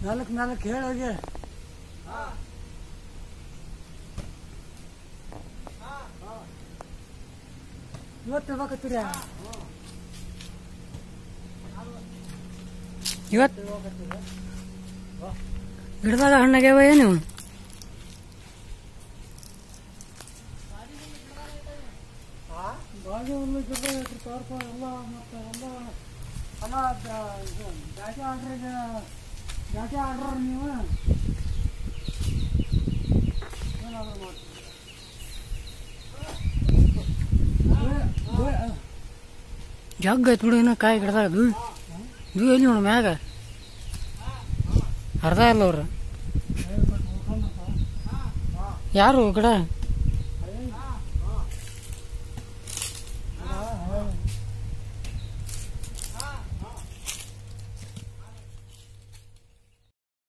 ನಾಲ್ಕು ನಾಲ್ಕು ಹೇಳೋಗೆ ಇವತ್ತು ಹೋಗತ್ತೀರ ಇವತ್ತು ಗಿಡದಾಗ ಹಣ್ಣಾಗ್ಯಾವ ಏನು ಬಾಗಿ ಹುಲ್ಲು ಗಿಡ ಐತ್ರಿ ತೋರ್ಪ ಎಲ್ಲ ಮತ್ತೆ ಎಲ್ಲ ಅಲ್ಲ ದ- ಇದು ಜಾತಿ ಆರ್ಡ್ರಿಗೆ ಜಾತಿ ಆರ್ಡ್ರ ನೀವು ಏನಾದ್ರು ಮಾಡ್ತೀರಿ ಬೇ- ಬೇ- ಜಗ್ ಐತ್ ಬಿಡು ಇನ್ನ ಕಾಯಿ ಗಿಡದಾಗ ಅದು ಇದು ಎಲ್ಲಿ ನೋಡು ಮ್ಯಾಗ ಅರ್ಧ ಇಲ್ಲ ಅವ್ರು ಹೇಳ್ಬಿಟ್ಟು ಹೋಗ್ಕೊಂಡಪ್ಪ. ಯಾರು ಗಿಡ